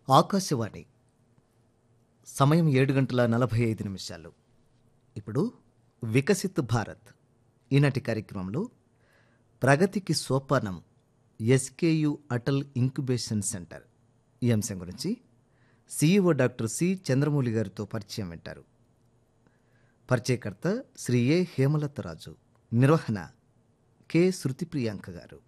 ఆకాశవాణి సమయం ఏడు గంటల నలభై ఐదు నిమిషాలు ఇప్పుడు వికసిత్ భారత్ ఈనాటి కార్యక్రమంలో ప్రగతికి సోపానం ఎస్కేయు అటల్ ఇంక్యుబేషన్ సెంటర్ ఈ అంశం గురించి సిఇఓ డాక్టర్ సి చంద్రమౌళి గారితో పరిచయం వింటారు పరిచయకర్త శ్రీ ఏ హేమలత రాజు నిర్వహణ కె శృతి ప్రియాంక గారు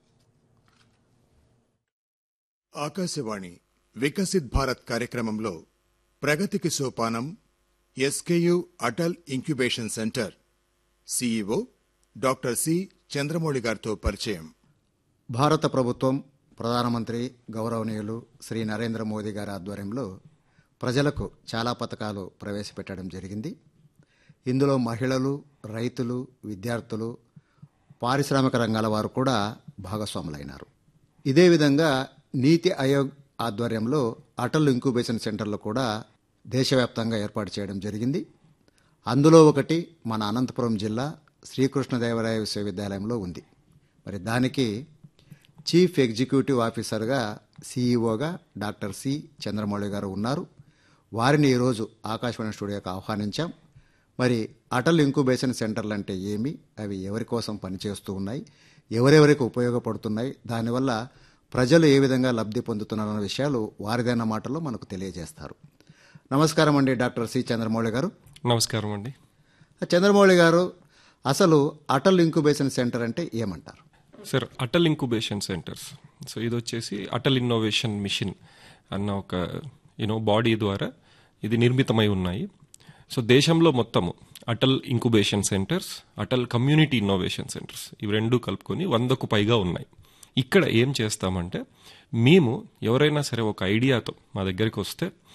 ఆకాశవాణి వికసిత్ భారత్ కార్యక్రమంలో ప్రగతికి సోపానం SKU Atal incubation center CEO doctor C Chandramouli గారితో పరిచయం భారత ప్రభుత్వం ప్రధానమంత్రి గౌరవనీయులు శ్రీ నరేంద్ర మోదీ గారి ఆధ్వర్యంలో ప్రజలకు చాలా పథకాలు ప్రవేశపెట్టడం జరిగింది ఇందులో మహిళలు రైతులు విద్యార్థులు పారిశ్రామిక రంగాల వారు కూడా భాగస్వాములైనారు ఇదే విధంగా నీతి ఆయోగ్ ఆధ్వర్యంలో అటల్ ఇంక్యుబేషన్ సెంటర్లు కూడా దేశవ్యాప్తంగా ఏర్పాటు చేయడం జరిగింది అందులో ఒకటి మన అనంతపురం జిల్లా శ్రీకృష్ణదేవరాయ విశ్వవిద్యాలయంలో ఉంది మరి దానికి చీఫ్ ఎగ్జిక్యూటివ్ ఆఫీసర్గా సీఈఓగా డాక్టర్ సి చంద్రమౌళి గారు ఉన్నారు వారిని ఈరోజు ఆకాశవాణి స్టూడియోకి ఆహ్వానించాం మరి అటల్ ఇంక్యుబేషన్ సెంటర్లు అంటే ఏమి అవి ఎవరి కోసం పనిచేస్తూ ఉన్నాయి ఎవరెవరికి ఉపయోగపడుతున్నాయి దానివల్ల ప్రజలు ఏ విధంగా లబ్ధి పొందుతున్నారన్న విషయాలు వారిదైన మాటల్లో మనకు తెలియజేస్తారు నమస్కారం అండి డాక్టర్ సి చంద్రమౌళి గారు నమస్కారం అండి చంద్రమౌళి గారు అసలు అటల్ ఇంక్యుబేషన్ సెంటర్ అంటే ఏమంటారు sir Atal incubation centers so ఇది వచ్చేసి అటల్ ఇన్నోవేషన్ మిషన్ అన్న ఒక యూనో బాడీ ద్వారా ఇది నిర్మితమై ఉన్నాయి సో దేశంలో మొత్తము Atal incubation centers Atal community innovation centers ఇవి రెండు కలుపుకొని వందకు పైగా ఉన్నాయి ఇక్కడ ఏం చేస్తామంటే మేము ఎవరైనా సరే ఒక ఐడియాతో మా దగ్గరికి వస్తే